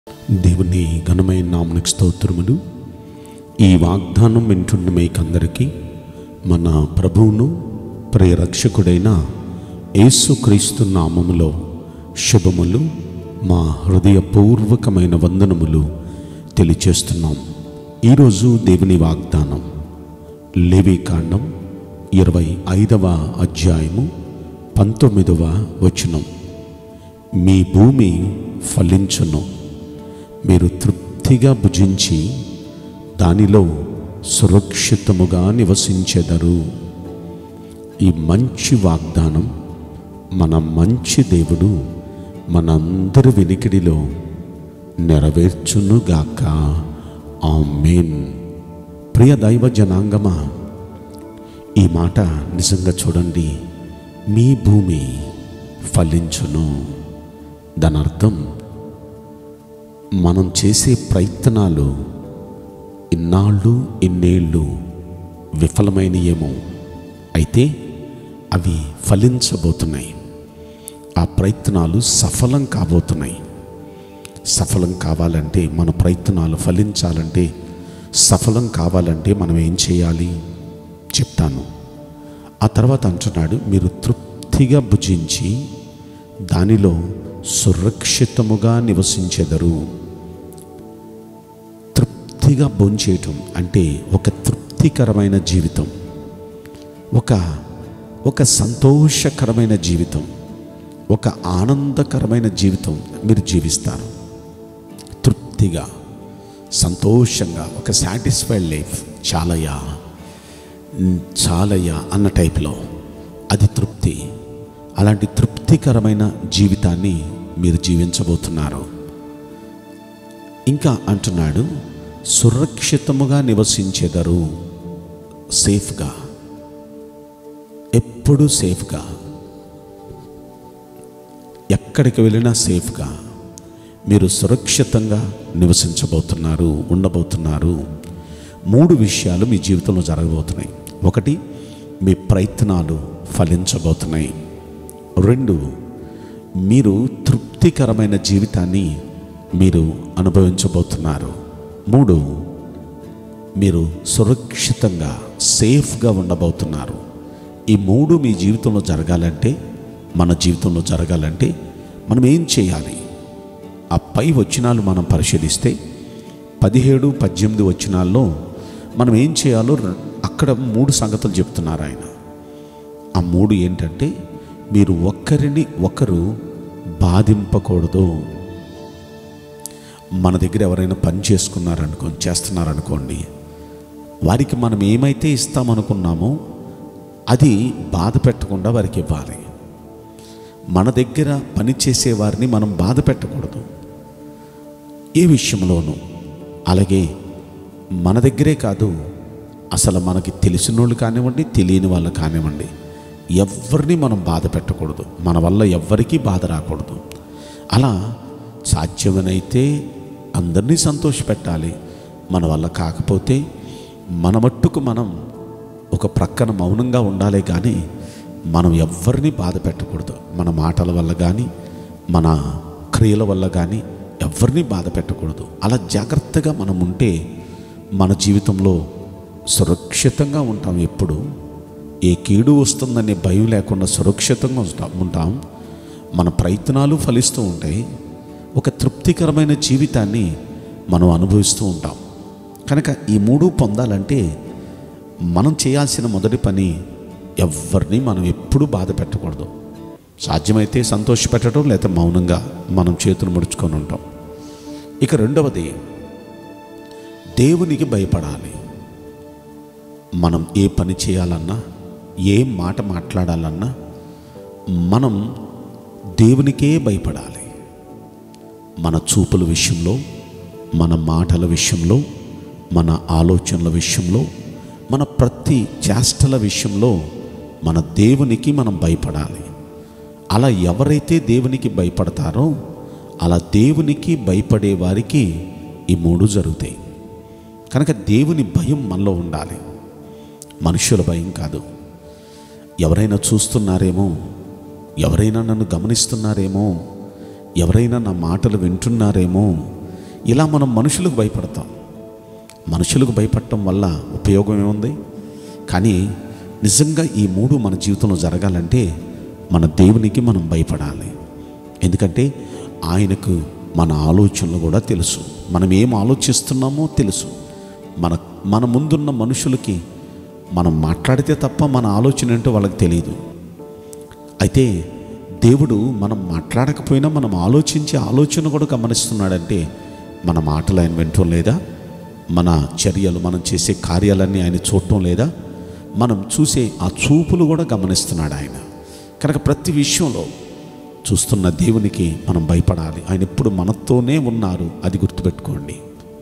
దేవుని ఘనమైన నామనికి స్తోత్రములు ఈ వాగ్దానం వింటున్న మీకందరికీ మన ప్రభువును ప్రియరక్షకుడైన యేసుక్రీస్తు నామములో శుభములు మా హృదయపూర్వకమైన వందనములు తెలియచేస్తున్నాం ఈరోజు దేవుని వాగ్దానం లేవీకాండం ఇరవై ఐదవ అధ్యాయము పంతొమ్మిదవ వచనం మీ భూమి ఫలించును మీరు తృప్తిగా భుజించి దానిలో సురక్షితముగా నివసించెదరు ఈ మంచి వాగ్దానం మన మంచి దేవుడు మనందరి వెనికిడిలో నెరవేర్చునుగాక ఆమేన్ ప్రియ దైవ జనాంగమా ఈ మాట నిజంగా చూడండి మీ భూమి ఫలించును దాని అర్థం మనం చేసే ప్రయత్నాలు ఇన్నాళ్ళు ఇన్నేళ్ళు విఫలమైనయేమో అయితే అవి ఫలించబోతున్నాయి ఆ ప్రయత్నాలు సఫలం కాబోతున్నాయి సఫలం కావాలంటే మన ప్రయత్నాలు ఫలించాలంటే సఫలం కావాలంటే మనం ఏం చేయాలి చెప్తాను ఆ తర్వాత అంటున్నాడు మీరు తృప్తిగా భుజించి దానిలో సురక్షితముగా నివసించెదరు తృప్తిగా భోంచేయటం అంటే ఒక తృప్తికరమైన జీవితం ఒక ఒక సంతోషకరమైన జీవితం ఒక ఆనందకరమైన జీవితం మీరు జీవిస్తారు తృప్తిగా సంతోషంగా ఒక సాటిస్ఫైడ్ లైఫ్ చాలయ్యా ఉమ్, చాలయ్యా అన్న టైప్లో అది తృప్తి అలాంటి తృప్తికరమైన జీవితాన్ని మీరు జీవించబోతున్నారు ఇంకా అంటున్నాడు సురక్షితముగా నివసించెదరు సేఫ్గా ఎప్పుడు సేఫ్గా ఎక్కడికి వెళ్ళినా సేఫ్గా మీరు సురక్షితంగా నివసించబోతున్నారు ఉండబోతున్నారు మూడు విషయాలు మీ జీవితంలో జరగబోతున్నాయి ఒకటి మీ ప్రయత్నాలు ఫలించబోతున్నాయి రెండు మీరు తృప్తికరమైన జీవితాన్ని మీరు అనుభవించబోతున్నారు మూడు మీరు సురక్షితంగా సేఫ్గా ఉండబోతున్నారు ఈ మూడు మీ జీవితంలో జరగాలంటే మన జీవితంలో జరగాలంటే మనం ఏం చేయాలి ఆ పై వచనాలు మనం పరిశీలిస్తే పదిహేడు పద్దెనిమిది వచనాల్లో మనం ఏం చేయాలో ర- అక్కడ మూడు సంగతులు చెప్తున్నారు ఆయన ఆ మూడు ఏంటంటే మీరు ఒక్కరిని ఒకరు బాధింపకూడదు మన దగ్గర ఎవరైనా పని చేసుకున్నారనుకోండి చేస్తున్నారనుకోండి వారికి మనం ఏమైతే ఇస్తామనుకున్నామో అది బాధ పెట్టకుండా వారికి ఇవ్వాలి మన దగ్గర పని చేసే వారిని మనం బాధ పెట్టకూడదు ఏ విషయంలోనూ అలాగే మన దగ్గరే కాదు అసలు మనకి తెలిసిన వాళ్ళు కానివ్వండి తెలియని వాళ్ళు కానివ్వండి ఎవరిని మనం బాధ పెట్టకూడదు మన వల్ల ఎవ్వరికీ బాధ రాకూడదు అలా సాధ్యమనైతే అందరినీ సంతోషపెట్టాలి మన వల్ల కాకపోతే మన మట్టుకు మనం ఒక ప్రక్కన మౌనంగా ఉండాలి కానీ మనం ఎవరిని బాధ పెట్టకూడదు మన మాటల వల్ల కానీ మన క్రియల వల్ల కానీ ఎవరిని బాధ పెట్టకూడదు అలా జాగ్రత్తగా మనం ఉంటే మన జీవితంలో సురక్షితంగా ఉంటాం ఎప్పుడు ఏ కీడు వస్తుందనే భయం లేకుండా సురక్షితంగా ఉంటాం ఉంటాం మన ప్రయత్నాలు ఫలిస్తూ ఉంటాయి ఒక తృప్తికరమైన జీవితాన్ని మనం అనుభవిస్తూ ఉంటాం కనుక ఈ మూడు పొందాలంటే మనం చేయాల్సిన మొదటి పని ఎవరిని మనం ఎప్పుడూ బాధ పెట్టకూడదు సాధ్యమైతే సంతోషపెట్టడం లేదా మౌనంగా మనం చేతులు ముడుచుకొని ఉంటాం ఇక రెండవది దేవునికి భయపడాలి మనం ఏ పని చేయాలన్నా ఏ మాట మాట్లాడాలన్నా మనం దేవునికే భయపడాలి మన చూపుల విషయంలో మన మాటల విషయంలో మన ఆలోచనల విషయంలో మన ప్రతి చేష్టల విషయంలో మన దేవునికి మనం భయపడాలి అలా ఎవరైతే దేవునికి భయపడతారో అలా దేవునికి భయపడే వారికి ఈ మూడు జరుగుతాయి కనుక దేవుని భయం మనలో ఉండాలి మనుషుల భయం కాదు ఎవరైనా చూస్తున్నారేమో ఎవరైనా నన్ను గమనిస్తున్నారేమో ఎవరైనా నా మాటలు వింటున్నారేమో ఇలా మనం మనుషులకు భయపడతాం మనుషులకు భయపడటం వల్ల ఉపయోగం ఏముంది కానీ నిజంగా ఈ మూడు మన జీవితంలో జరగాలంటే మన దేవునికి మనం భయపడాలి ఎందుకంటే ఆయనకు మన ఆలోచనలు కూడా తెలుసు మనం ఏం ఆలోచిస్తున్నామో తెలుసు మన మన ముందున్న మనుషులకి మనం మాట్లాడితే తప్ప మన ఆలోచన ఏంటో వాళ్ళకి తెలియదు అయితే దేవుడు మనం మాట్లాడకపోయినా మనం ఆలోచించే ఆలోచన కూడా గమనిస్తున్నాడంటే మన మాటలు ఆయన వింటం లేదా మన చర్యలు మనం చేసే కార్యాలన్నీ ఆయన చూడటం లేదా మనం చూసే ఆ చూపులు కూడా గమనిస్తున్నాడు ఆయన కనుక ప్రతి విషయంలో చూస్తున్న దేవునికి మనం భయపడాలి ఆయన ఎప్పుడు మనతోనే ఉన్నారు అది గుర్తుపెట్టుకోండి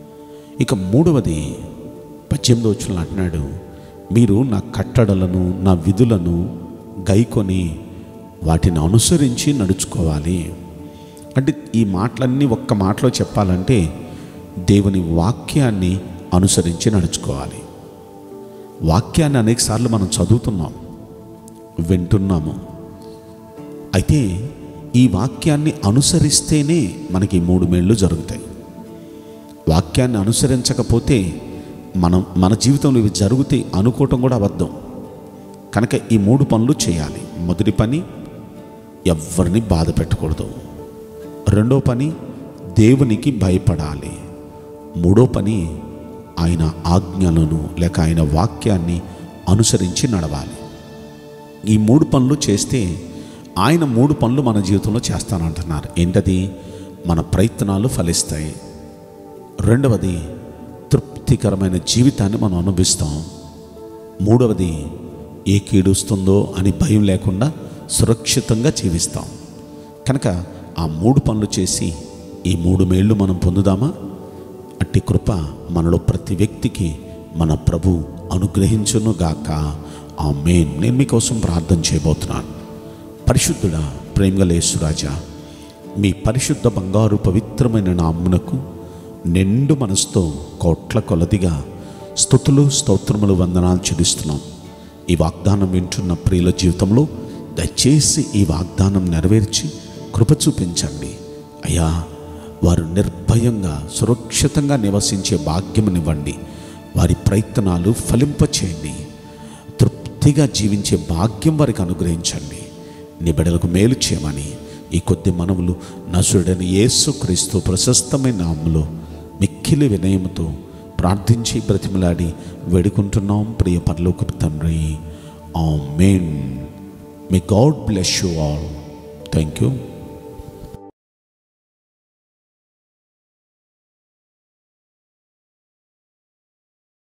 ఇక మూడవది పద్దెనిమిదో వచ్చిన అంటున్నాడు మీరు నా కట్టడలను నా విధులను గైకొని వాటిని అనుసరించి నడుచుకోవాలి అంటే ఈ మాటలన్నీ ఒక్క మాటలో చెప్పాలంటే దేవుని వాక్యాన్ని అనుసరించి నడుచుకోవాలి వాక్యాన్ని అనేకసార్లు మనం చదువుతున్నాం వింటున్నాము అయితే ఈ వాక్యాన్ని అనుసరిస్తేనే మనకి ఈ మూడు మేళ్ళు జరుగుతాయి వాక్యాన్ని అనుసరించకపోతే మనం మన జీవితంలో ఇవి జరుగుతాయి అనుకోవటం కూడా అబద్ధం కనుక ఈ మూడు పనులు చేయాలి మొదటి పని ఎవరిని బాధ పెట్టకూడదు రెండో పని దేవునికి భయపడాలి మూడో పని ఆయన ఆజ్ఞలను లేక ఆయన వాక్యాన్ని అనుసరించి నడవాలి ఈ మూడు పనులు చేస్తే ఆయన మూడు పనులు మన జీవితంలో చేస్తానంటున్నారు ఏంటది మన ప్రయత్నాలు ఫలిస్తాయి రెండవది తృప్తికరమైన జీవితాన్ని మనం అనుభవిస్తాం మూడవది ఏ కీడుస్తుందో అని భయం లేకుండా సురక్షితంగా జీవిస్తాం కనుక ఆ మూడు పనులు చేసి ఈ మూడు మేళ్ళు మనం పొందుదామా అట్టి కృప మనలో ప్రతి వ్యక్తికి మన ప్రభు అనుగ్రహించును గాక ఆ మెయిన్ నేను మీకోసం ప్రార్థన చేయబోతున్నాను పరిశుద్ధుడా ప్రేమగలేసురాజా మీ పరిశుద్ధ బంగారు పవిత్రమైన నామ్మునకు నిండు మనసుతో కోట్ల కొలదిగా స్థుతులు స్తోత్రములు వందనాలు చెల్లిస్తున్నాం ఈ వాగ్దానం వింటున్న ప్రియుల జీవితంలో దయచేసి ఈ వాగ్దానం నెరవేర్చి కృప చూపించండి అయ్యా వారు నిర్భయంగా సురక్షితంగా నివసించే భాగ్యమునివ్వండి వారి ప్రయత్నాలు ఫలింపచేయండి తృప్తిగా జీవించే భాగ్యం వారికి అనుగ్రహించండి నీ బిడ్డలకు మేలు చేయమని ఈ కొద్ది మనవులు నసుడని యేసుక్రీస్తు ప్రశస్తమైన నామములో మిక్కిలి వినయముతో ప్రార్థించి బ్రతిమలాడి వేడుకుంటున్నాం ప్రియ పరలోకపు తండ్రి amen may God bless you all thank you